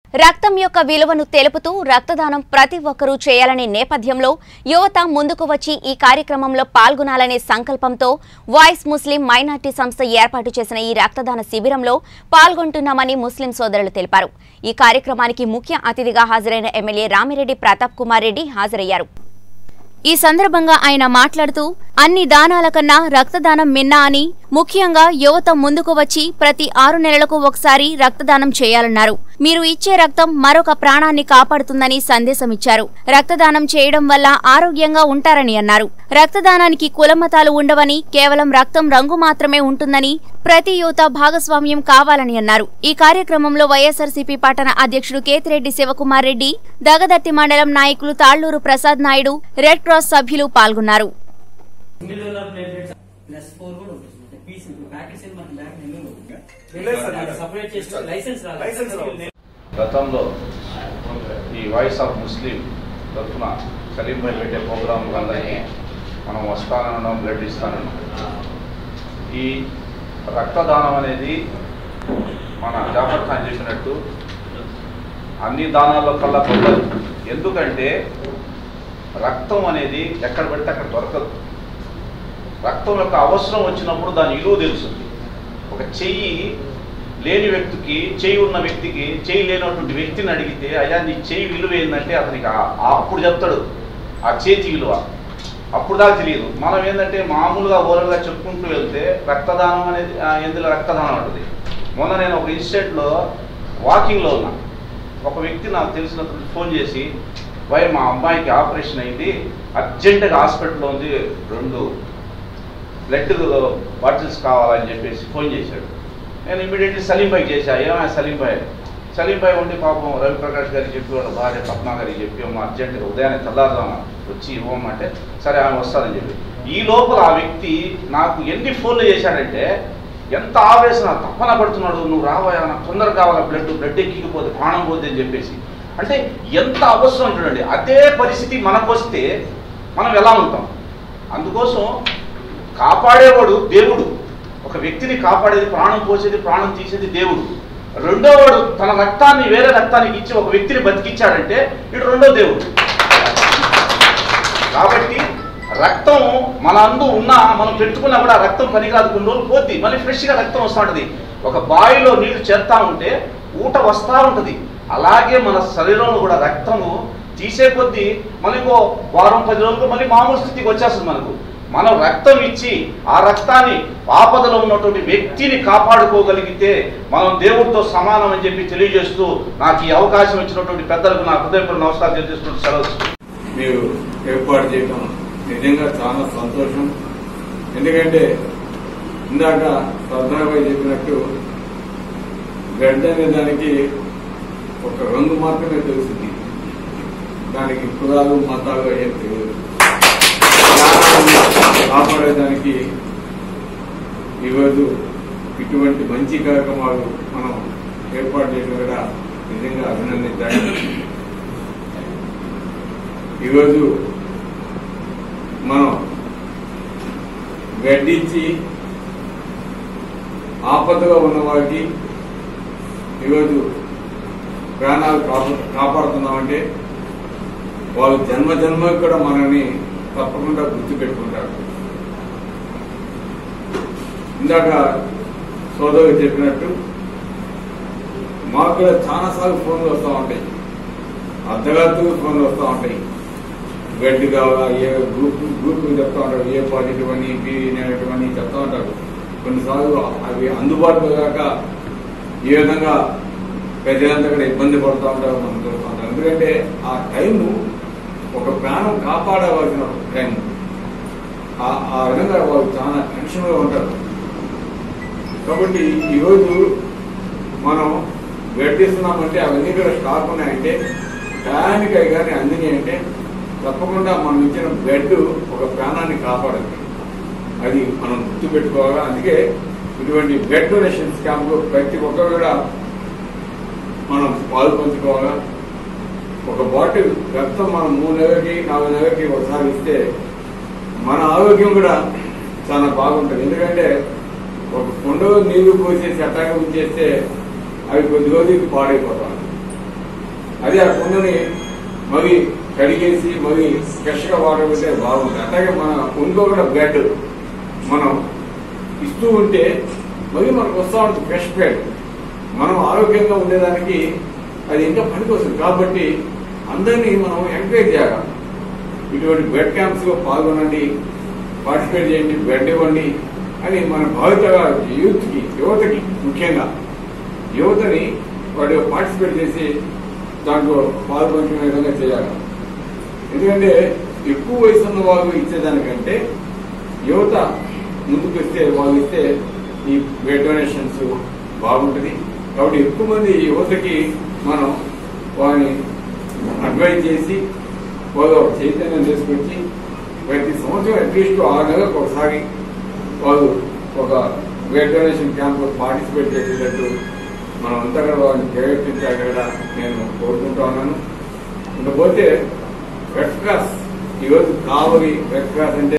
రక్తం యొక్క విలువను తెలుపుతూ రక్తదానం ప్రతి ఒక్కరూ చేయాలనే నేపథ్యంలో యువత ముందుకు వచ్చి ఈ కార్యక్రమంలో పాల్గొనాలనే సంకల్పంతో వాయిస్ ముస్లిం మైనార్టీ సంస్థ ఏర్పాటు చేసిన ఈ రక్తదాన శిబిరంలో పాల్గొంటున్నామని ముస్లిం సోదరులు తెలిపారు ఈ కార్యక్రమానికి ముఖ్య అతిథిగా హాజరైన ఎమ్మెల్యే రామిరెడ్డి ప్రతాప్ కుమార్ రెడ్డి హాజరయ్యారు ఈ సందర్భంగా ఆయన మాట్లాడుతూ అన్ని దానాల కన్నా రక్తదానం మిన్నా అని ముఖ్యంగా యువత ముందుకు వచ్చి ప్రతి ఆరు నెలలకు ఒకసారి రక్తదానం చేయాలన్నారు మీరు ఇచ్చే రక్తం మరొక ప్రాణాన్ని కాపాడుతుందని సందేశం ఇచ్చారు రక్తదానం చేయడం వల్ల ఆరోగ్యంగా ఉంటారని అన్నారు రక్తదానానికి కులమతాలు ఉండవని కేవలం రక్తం రంగు మాత్రమే ఉంటుందని ప్రతి యువత భాగస్వామ్యం కావాలని అన్నారు ఈ కార్యక్రమంలో వైఎస్ఆర్సీపీ పట్టణ అధ్యక్షుడు కేతిరెడ్డి శివకుమార్ రెడ్డి దగదర్తి మండలం నాయకులు తాళ్లూరు ప్రసాద్ నాయుడు రెడ్ క్రాస్ సభ్యులు పాల్గొన్నారు single donor platelets plus four కూడా ఉంటుంది పీస్ ప్యాకెట్స్ ఏం మనకి బ్యాగ్ నిల్వ లేదు సార్, లేదు. సపరేట్ చేసి లైసెన్స్ రాలేదు లైసెన్స్ రావాలి. గతంలో ఈ వాయిస్ ఆఫ్ ముస్లిం తరఫున సలీం భాయ్ పెట్టే ప్రోగ్రాంలందరికీ మనం వస్తానన్నాం బ్లడ్ ఇస్తానన్నాం ఈ రక్తదానం అనేది మన జాఫర్ ఖాన్ చేసినట్టు అన్ని దానాల్లో కల్లా పొందదు ఎందుకంటే రక్తం అనేది ఎక్కడ పెడితే అక్కడ దొరకదు రక్తం యొక్క అవసరం వచ్చినప్పుడు దాని విలువ తెలుస్తుంది ఒక చెయ్యి లేని వ్యక్తికి చెయ్యి ఉన్న వ్యక్తికి చెయ్యి లేనటువంటి వ్యక్తిని అడిగితే అయ్యా నీ చెయ్యి విలువ ఏంటంటే అతనికి ఆ- ఆ అప్పుడు చెప్తాడు ఆ చేతి విలువ అప్పుడు దాకా తెలియదు మనం ఏంటంటే మామూలుగా ఓరల్గా చెప్పుకుంటూ వెళ్తే రక్తదానం అనేది ఆ, ఎందులో రక్తదానం ఉంటుంది మొన్న నేను ఒక ఇన్స్టిట్యూట్లో వాకింగ్లో ఉన్నా ఒక వ్యక్తి నాకు తెలిసినప్పుడు ఫోన్ చేసి వై మా అమ్మాయికి ఆపరేషన్ అయింది అర్జెంటుగా హాస్పిటల్లో ఉంది రెండు బ్లడ్ బాటిల్స్ కావాలని చెప్పేసి ఫోన్ చేశాడు నేను ఇమీడియట్లీ సలీం భాయ్ చేశా ఏమైనా సలీం భాయ్ సలీం భాయ్ ఉండి పాపం రవిప్రకాష్ గారికి చెప్పి వాళ్ళ భార్య పద్మా గారికి చెప్పి అమ్మ అర్జెంటుగా ఉదయాన్నే తెల్లారుదామా వచ్చి ఇవ్వమంటే సరే ఆమె వస్తుందని చెప్పి ఈ లోపల ఆ వ్యక్తి నాకు ఎన్ని ఫోన్లు చేశాడంటే ఎంత ఆవేశన తప్పన పడుతున్నాడు నువ్వు రావా నాకు తొందరగా కావాలా బ్లడ్ బ్లడ్ ఎక్కిపోతే ప్రాణం పోతే అని చెప్పేసి అంటే ఎంత అవసరం చూడండి అదే పరిస్థితి మనకు వస్తే మనం ఎలా ఉంటాం అందుకోసం కాపాడేవాడు దేవుడు ఒక వ్యక్తిని కాపాడేది ప్రాణం పోసేది ప్రాణం తీసేది దేవుడు రెండో వాడు తన రక్తాన్ని వేరే రక్తానికి ఇచ్చి ఒక వ్యక్తిని బతికిచ్చాడంటే ఇటు రెండో దేవుడు కాబట్టి రక్తం మన అందు ఉన్నా మనం పెట్టుకున్నా కూడా ఆ రక్తం పనికిరాదు కొన్ని రోజులు పోద్ది మళ్ళీ ఫ్రెష్గా రక్తం వస్తూ ఉంటుంది ఒక బావిలో నీళ్లు చేరుతా ఉంటే ఊట వస్తూ ఉంటుంది అలాగే మన శరీరంలో కూడా రక్తము తీసే కొద్దీ మళ్ళీ ఇంకో వారం పది రోజులకు మళ్ళీ మామూలు స్థితికి వచ్చేస్తుంది మనకు మనం రక్తం ఇచ్చి ఆ రక్తాన్ని ఆపదలో ఉన్నటువంటి వ్యక్తిని కాపాడుకోగలిగితే మనం దేవుడితో సమానం అని చెప్పి తెలియజేస్తూ నాకు ఈ అవకాశం ఇచ్చినటువంటి పెద్దలకు నా హృదయపూర్వక నమస్కారం తెలియజేసుకుంటూ సెలవు మీరు ఏర్పాటు చేయడం నిజంగా చాలా సంతోషం ఎందుకంటే ఇందాక సర్దాబాయి చెప్పినట్టు గడ్డ అనే దానికి ఒక రంగు మాత్రమే తెలుస్తుంది దానికి కులాలు మతాలు ఏం తెలియదు ప్రాణాలను కాపాడేదానికి ఈరోజు ఇటువంటి మంచి కార్యక్రమాలు మనం ఏర్పాటు చేయడం కూడా నిజంగా అభినందించాలి ఈరోజు మనం గడ్డించి ఆపదగా ఉన్న వారికి ఈరోజు ప్రాణాలు కాపా- కాపాడుతున్నామంటే వాళ్ళు జన్మ జన్మ కూడా మనల్ని తప్పకుండా గుర్తుపెట్టుకుంటారు ఇందాక సోదరు చెప్పినట్టు మాకు కూడా చాలాసార్లు ఫోన్లు వస్తూ ఉంటాయి అర్ధరాత్రి ఫోన్లు వస్తూ ఉంటాయి గడ్డి కావాలా ఏ గ్రూప్ గ్రూప్ చెప్తా ఉంటారు ఏ పాజిటివ్ అని బి నెగటివ్ అని చెప్తా ఉంటారు కొన్నిసార్లు అవి అందుబాటులో కాక ఏ విధంగా ప్రజలంతా కూడా ఇబ్బంది పడుతూ ఉంటారు మనం చూస్తూ ఉంటాం ఎందుకంటే ఆ టైము ఒక ప్రాణం కాపాడవలసిన టైం ఆ- ఆ విధంగా వాళ్ళు చాలా టెన్షన్గా ఉంటారు కాబట్టి ఈరోజు మనం గడ్డిస్తున్నామంటే అవన్నీ కూడా స్టాక్ ఉన్నాయంటే టయానికి అవి కానీ అందినాయి అంటే తప్పకుండా మనం ఇచ్చిన బ్లడ్ ఒక ప్రాణాన్ని కాపాడదు అది మనం గుర్తుపెట్టుకోవాలి అందుకే ఇటువంటి బ్లడ్ డొనేషన్ క్యాంప్ ప్రతి ఒక్కరు కూడా మనం పాలు పంచుకోవాలా ఒక బాటిల్ రక్తం మనం మూడు నెలలకి నాలుగు నెలలకి ఒకసారి ఇస్తే మన ఆరోగ్యం కూడా చాలా బాగుంటుంది ఎందుకంటే ఒక కుండలో నీళ్లు పోసేసి అట్టాగా ఉంచేస్తే అవి కొద్ది రోజులకి పాడైపోతాయి అది ఆ కుండని మరి కడిగేసి మరి ఫ్రెష్గా వాటర్ పెడితే బాగుంటుంది అట్లాగే మన కుండలో కూడా బ్లడ్ మనం ఇస్తూ ఉంటే మరి మనకు వస్తూ ఉంటుంది ఫ్రెష్ బ్లడ్ మనం ఆరోగ్యంగా ఉండేదానికి అది ఇంకా పనికొస్తుంది కాబట్టి అందరినీ మనం ఎంకరేజ్ చేయాలి ఇటువంటి బ్లడ్ క్యాంప్స్ లో పాల్గొనండి పార్టిసిపేట్ చేయండి బ్లడ్ ఇవ్వండి అని మన భావిత యూత్ కి యువతకి ముఖ్యంగా యువతని వాడు పార్టిసిపేట్ చేసి దాంట్లో పాల్గొంటున్న విధంగా చేయాలి ఎందుకంటే ఎక్కువ వయసు ఉన్న వాళ్ళు ఇచ్చేదానికంటే యువత ముందుకు వస్తే వాళ్ళు ఇస్తే ఈ బ్లడ్ డొనేషన్స్ బాగుంటుంది కాబట్టి ఎక్కువ మంది యువతకి మనం వారిని అడ్వైజ్ చేసి వాళ్ళు ఒక చైతన్యం తీసుకొచ్చి ప్రతి సంవత్సరం అట్లీస్ట్ ఆరు నెలలకు ఒకసారి వాళ్ళు ఒక బ్లడ్ డొనేషన్ క్యాంప్ పార్టిసిపేట్ చేసేటట్టు మనం అంతా కూడా వాళ్ళని ప్రేరేపించాలి కూడా నేను కోరుకుంటా ఉన్నాను ఇకపోతే రెడ్ క్రాస్ ఈరోజు కావలి రెడ్ క్రాస్ అంటే